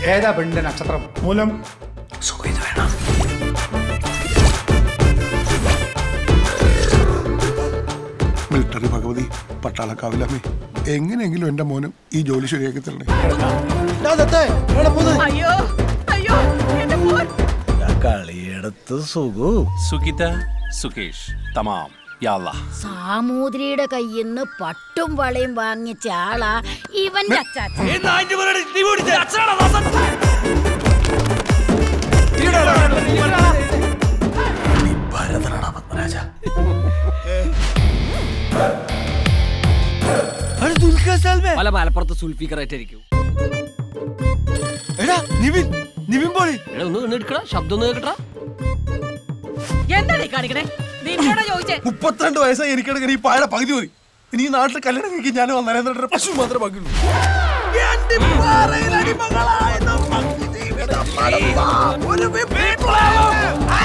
ഏതാ പെണ്ണിന്റെ നക്ഷത്രം മൂലം സുഖിത് വേണം മിലിറ്ററി ഭഗവതി പട്ടാളക്കാവിലമ്മേ എങ്ങനെയെങ്കിലും എന്റെ മോനും ഈ ജോലി ശരിയാക്കി തരണേ അയ്യോ അയ്യോ എന്റെ മോൻ കളിയെടുത്ത് സുഖു സുഖിത സുകേഷ് തമാം യാള്ള സാമൂതിരിയുടെ കയ്യിന്ന് പട്ടും വളയും വാങ്ങിച്ച ആളാ ഇവന്റെ അച്ചാച്ചൻ ഭരതനാണ് പത്മരാജ പല മലപ്പുറത്ത് സുൽഫിക്കറായിട്ടായിരിക്കും എടാ നിവിൻ നിവിൻ പോളി എടാ ഒന്ന് കണ്ണെടുക്കടാ ശബ്ദം ഒന്ന് കേക്കട്ടാ എന്താണ് ഈ കാണിക്കണേ നിന്നോടാ ചോദിച്ചേ മുപ്പത്തിരണ്ട് വയസ്സായി എനിക്കിടങ്ങനെ ഈ പായുടെ പകുതി മതി ഇനി ഈ നാട്ടിൽ കല്യാണം കഴിക്കാൻ ഞാൻ നരേന്ദ്രന്റെ പശു മാത്രമേ ബാക്കിയുള്ളൂ എന്റെ പാറയിൽ അടിമകളായ നമ്മൾക്ക് ജീവിതം മടുത്ത ഒരു വിപ്ലവം